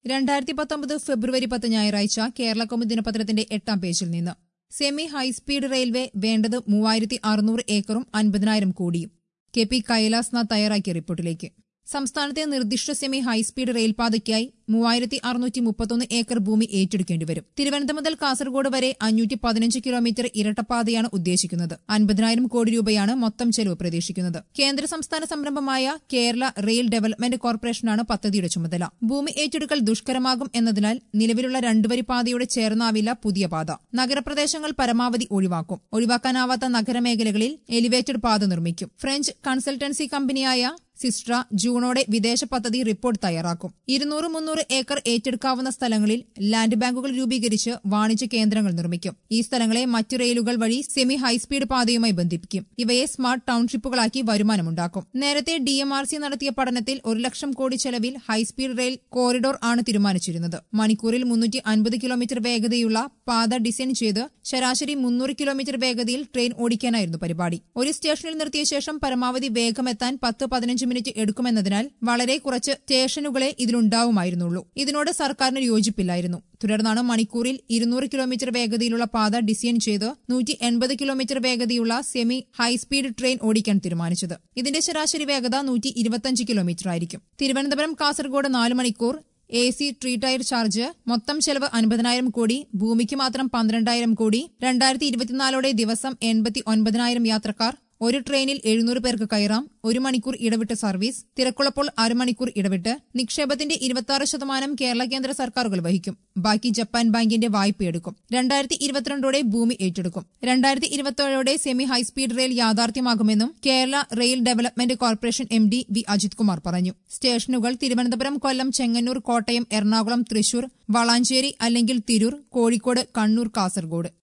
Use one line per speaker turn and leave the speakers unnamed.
രണ്ടായിരത്തി പത്തൊമ്പത് ഫെബ്രുവരി പത്ത് ഞായറാഴ്ച കേരള കൗമുദി ദിനപത്രത്തിന്റെ എട്ടാം പേജിൽ നിന്ന് സെമി ഹൈസ്പീഡ് റെയിൽവേ വേണ്ടത് മൂവായിരത്തി അറുന്നൂറ് ഏക്കറും അൻപതിനായിരം കോടിയും കെ പി കൈലാസ്നാഥ് തയ്യാറാക്കിയ റിപ്പോർട്ടിലേക്ക് സംസ്ഥാനത്തെ നിർദ്ദിഷ്ട സെമി ഹൈസ്പീഡ് റെയിൽപാതയ്ക്കായി മൂവായിരത്തി അറുന്നൂറ്റി മുപ്പത്തൊന്ന് ഏക്കർ ഭൂമി ഏറ്റെടുക്കേണ്ടി വരും തിരുവനന്തപുരം മുതൽ കാസർഗോഡ് വരെ അഞ്ഞൂറ്റി പതിനഞ്ച് കിലോമീറ്റർ ഇരട്ടപ്പാതയാണ് ഉദ്ദേശിക്കുന്നത് അൻപതിനായിരം കോടി രൂപയാണ് മൊത്തം ചെലവ് പ്രതീക്ഷിക്കുന്നത് കേന്ദ്ര സംസ്ഥാന സംരംഭമായ കേരള റെയിൽ ഡെവലപ്മെന്റ് കോർപ്പറേഷനാണ് പദ്ധതിയുടെ ചുമതല ഭൂമി ഏറ്റെടുക്കൽ ദുഷ്കരമാകും എന്നതിനാൽ നിലവിലുള്ള രണ്ടുവരി പാതയോട് ചേർന്നാവില്ല പുതിയ പാത നഗരപ്രദേശങ്ങൾ പരമാവധി ഒഴിവാക്കും ഒഴിവാക്കാനാവാത്ത നഗരമേഖലകളിൽ എലിവേറ്റഡ് പാത നിർമ്മിക്കും ഫ്രഞ്ച് കൺസൾട്ടൻസി കമ്പനിയായ സിസ്ട്ര ജൂണോടെ വിദേശ പദ്ധതി റിപ്പോർട്ട് തയ്യാറാക്കും ഇരുന്നൂറ് മുന്നൂറ് ഏക്കർ ഏറ്റെടുക്കാവുന്ന സ്ഥലങ്ങളിൽ ലാൻഡ് ബാങ്കുകൾ രൂപീകരിച്ച് വാണിജ്യ കേന്ദ്രങ്ങൾ നിർമ്മിക്കും ഈ സ്ഥലങ്ങളെ മറ്റു റെയിലുകൾ വഴി സെമി ഹൈസ്പീഡ് പാതയുമായി ബന്ധിപ്പിക്കും ഇവയെ സ്മാർട്ട് ടൌൺഷിപ്പുകളാക്കി വരുമാനമുണ്ടാക്കും നേരത്തെ ഡി എം ആർ സി നടത്തിയ പഠനത്തിൽ ഒരു ലക്ഷം കോടി ചെലവിൽ ഹൈസ്പീഡ് റെയിൽ കോറിഡോർ ആണ് തീരുമാനിച്ചിരുന്നത് മണിക്കൂറിൽ മുന്നൂറ്റി അൻപത് കിലോമീറ്റർ വേഗതയുള്ള പാത ഡിസൈൻ ചെയ്ത് ശരാശരി മുന്നൂറ് കിലോമീറ്റർ വേഗതയിൽ ട്രെയിൻ ഓടിക്കാനായിരുന്നു പരിപാടി ഒരു സ്റ്റേഷനിൽ നിർത്തിയ ശേഷം പരമാവധി വേഗമെത്താൻ പത്ത് പതിനഞ്ച് മിനിറ്റ് എടുക്കുമെന്നതിനാൽ വളരെ കുറച്ച് സ്റ്റേഷനുകളെ ഇതിലുണ്ടാവുമായിരുന്നുള്ളൂ ഇതിനോട് സർക്കാരിന് യോജിപ്പില്ലായിരുന്നു തുടർന്നാണ് മണിക്കൂറിൽ ഇരുന്നൂറ് കിലോമീറ്റർ വേഗതയിലുള്ള പാത ഡിസൈൻ ചെയ്ത് നൂറ്റി എൺപത് കിലോമീറ്റർ വേഗതയുള്ള സെമി ഹൈസ്പീഡ് ട്രെയിൻ ഓടിക്കാൻ തീരുമാനിച്ചത് ഇതിന്റെ ശരാശരി വേഗത നൂറ്റി ഇരുപത്തിയഞ്ച് കിലോമീറ്റർ ആയിരിക്കും തിരുവനന്തപുരം കാസർഗോഡ് നാല് മണിക്കൂർ A C three tier charge മൊത്തം ചെലവ് അൻപതിനായിരം കോടി ഭൂമിക്ക് മാത്രം പന്ത്രണ്ടായിരം കോടി രണ്ടായിരത്തി ഇരുപത്തിനാലോടെ ദിവസം എൺപത്തി ഒൻപതിനായിരം യാത്രക്കാർ ഒരു ട്രെയിനിൽ എഴുന്നൂറ് പേർക്ക് കയറാം ഒരു മണിക്കൂർ ഇടവിട്ട് സർവീസ് തിരക്കുള്ളപ്പോൾ അരമണിക്കൂർ ഇടവിട്ട് നിക്ഷേപത്തിന്റെ ഇരുപത്തി ശതമാനം കേരള കേന്ദ്ര സർക്കാരുകൾ വഹിക്കും ബാക്കി ജപ്പാൻ ബാങ്കിന്റെ വായ്പയെടുക്കും രണ്ടായിരത്തി ഇരുപത്തിരണ്ടോടെ ഭൂമി ഏറ്റെടുക്കും രണ്ടായിരത്തി ഇരുപത്തിയേഴോടെ സെമി ഹൈസ്പീഡ് റെയിൽ യാഥാർത്ഥ്യമാകുമെന്നും Kerala rail development corporation M D V Ajith Kumar പറഞ്ഞു സ്റ്റേഷനുകൾ തിരുവനന്തപുരം കൊല്ലം ചെങ്ങന്നൂർ കോട്ടയം എറണാകുളം തൃശൂർ വളാഞ്ചേരി അല്ലെങ്കിൽ തിരൂർ കോഴിക്കോട് കണ്ണൂർ കാസർഗോഡ്